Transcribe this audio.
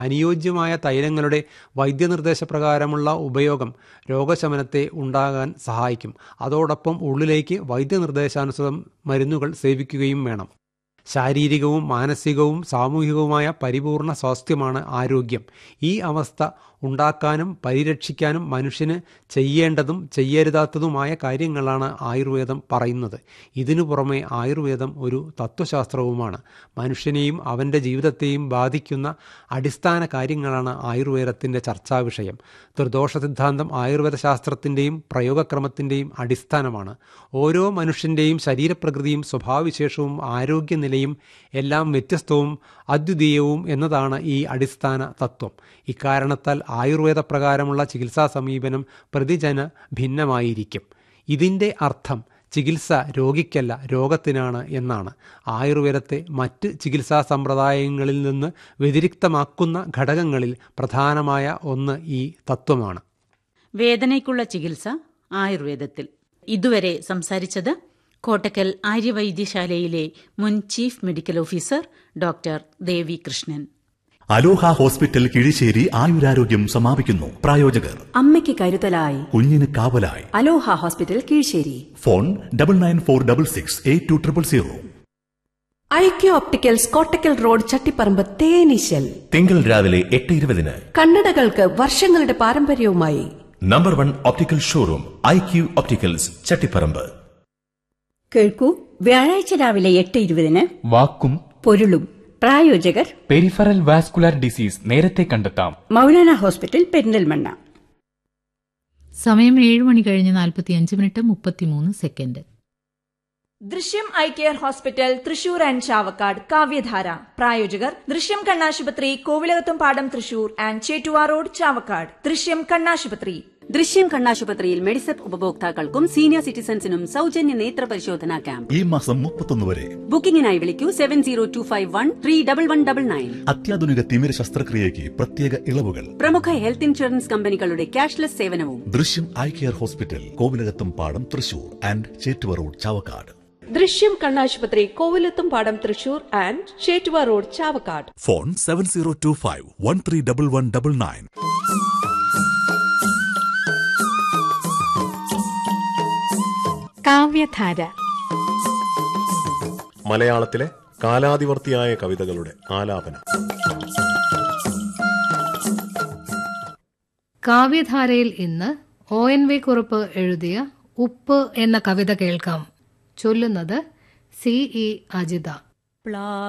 അനുയോജ്യമായ തൈലങ്ങളുടെ വൈദ്യനിർദ്ദേശപ്രകാരമുള്ള ഉപയോഗം രോഗശമനത്തെ ഉണ്ടാകാൻ സഹായിക്കും അതോടൊപ്പം ഉള്ളിലേക്ക് വൈദ്യനിർദ്ദേശാനുസൃതം മരുന്നുകൾ സേവിക്കുകയും വേണം ശാരീരികവും മാനസികവും സാമൂഹികവുമായ പരിപൂർണ സ്വാസ്ഥ്യമാണ് ആരോഗ്യം ഈ അവസ്ഥ ഉണ്ടാക്കാനും പരിരക്ഷിക്കാനും മനുഷ്യന് ചെയ്യേണ്ടതും ചെയ്യരുതാത്തതുമായ കാര്യങ്ങളാണ് ആയുർവേദം പറയുന്നത് ഇതിനു പുറമെ ആയുർവേദം ഒരു തത്വശാസ്ത്രവുമാണ് മനുഷ്യനെയും അവൻ്റെ ജീവിതത്തെയും ബാധിക്കുന്ന അടിസ്ഥാന കാര്യങ്ങളാണ് ആയുർവേദത്തിൻ്റെ ചർച്ചാ വിഷയം ത്രിദോഷ സിദ്ധാന്തം ആയുർവേദ ശാസ്ത്രത്തിൻ്റെയും പ്രയോഗക്രമത്തിൻ്റെയും അടിസ്ഥാനമാണ് ഓരോ മനുഷ്യൻ്റെയും ശരീരപ്രകൃതിയും സ്വഭാവവിശേഷവും ആരോഗ്യനിലയും എല്ലാം വ്യത്യസ്തവും അദ്വിതീയവും എന്നതാണ് ഈ അടിസ്ഥാന തത്വം ഇക്കാരണത്താൽ ആയുർവേദ പ്രകാരമുള്ള ചികിത്സാ സമീപനം പ്രതിജന ഭിന്നമായിരിക്കും ഇതിൻ്റെ അർത്ഥം ചികിത്സ രോഗിക്കല്ല രോഗത്തിനാണ് എന്നാണ് ആയുർവേദത്തെ മറ്റ് ചികിത്സാ സമ്പ്രദായങ്ങളിൽ നിന്ന് വ്യതിരിക്തമാക്കുന്ന ഘടകങ്ങളിൽ പ്രധാനമായ ഒന്ന് ഈ തത്വമാണ് വേദനയ്ക്കുള്ള ചികിത്സ ആയുർവേദത്തിൽ ഇതുവരെ സംസാരിച്ചത് കോട്ടക്കൽ ആര്യവൈദ്യശാലയിലെ മുൻ chief medical officer doctor Devi Krishnan Aloha hospital Kizhissery ആയുരാരോഗ്യം സമാപിക്കുന്നു പ്രായോജകർ അമ്മയ്ക്ക് കരുതലായി കുഞ്ഞിന് കാവലായി Aloha hospital Keezhsery phone double nine four double six eight two triple zero Aikya opticals Kottakkal road Chattiparamba തേനീശൽ തിങ്കൾ രാവിലെ എട്ട് ഇരുപതിന് കണ്ണടകൾക്ക് വർഷങ്ങളുടെ പാരമ്പര്യവുമായി number one optical showroom I Q opticals Chattiparamba കേൾക്കൂ വ്യാഴാഴ്ച രാവിലെ എട്ട് ഇരുപതിന് വാക്കും പൊരുളും പ്രായോജകർ പെരിഫറൽ വാസ്കുലാർ ഡിസീസ് നേരത്തെ കണ്ടെത്താം മൗലാന ഹോസ്പിറ്റൽ പെരിന്തൽമണ്ണ സമയം ഏഴ് മണി കഴിഞ്ഞ് നാൽപ്പത്തിയഞ്ച് മിനിറ്റ് മുപ്പത്തിമൂന്ന് second Drishyam eye care hospital Thrissur and Chavakkad Kavyadhara പ്രായോജകർ ദൃശ്യം കണ്ണാശുപത്രി കോവിലകത്തും പാടം തൃശൂർ ആൻഡ് ചേറ്റുവാ റോഡ് ചാവക്കാട് ദൃശ്യം കണ്ണാശുപത്രി ദൃശ്യം കണ്ണാശുപത്രിയിൽ മെഡിസെപ്പ് ഉപഭോക്താക്കൾക്കും സീനിയർ സിറ്റിസൺസിനും സൗജന്യ നേത്ര പരിശോധനാ ക്യാമ്പ് ഈ മാസം മുപ്പത്തൊന്ന് വരെ ബുക്കിംഗിനായി വിളിക്കൂ seven zero two five one three double one double nine അത്യാധുനിക തിമിര ശസ്ത്രക്രിയയ്ക്ക് പ്രത്യേക ഇളവുകൾ പ്രമുഖ ഹെൽത്ത് ഇൻഷുറൻസ് കമ്പനികളുടെ ക്യാഷ്ലെസ് സേവനവും ദൃശ്യം eye care hospital Kovilakathum Padam Thrissur and Chettuva road Chavakkad Drishyam കണ്ണാശുപത്രി Kovilathum Padam Thrissur and Chettuva road Chavakkad phone seven zero two five one three double one double nine Kavyadhara മലയാളത്തിലെ കാലാതിവർത്തിയായ കവിതകളുടെ ആലാപനം കാവ്യധാരയിൽ ഇന്ന് ഒ എൻ വി കുറുപ്പ് എഴുതിയ ഉപ്പ് എന്ന കവിത കേൾക്കാം ചൊല്ലുന്നത് സി ഇ അജിത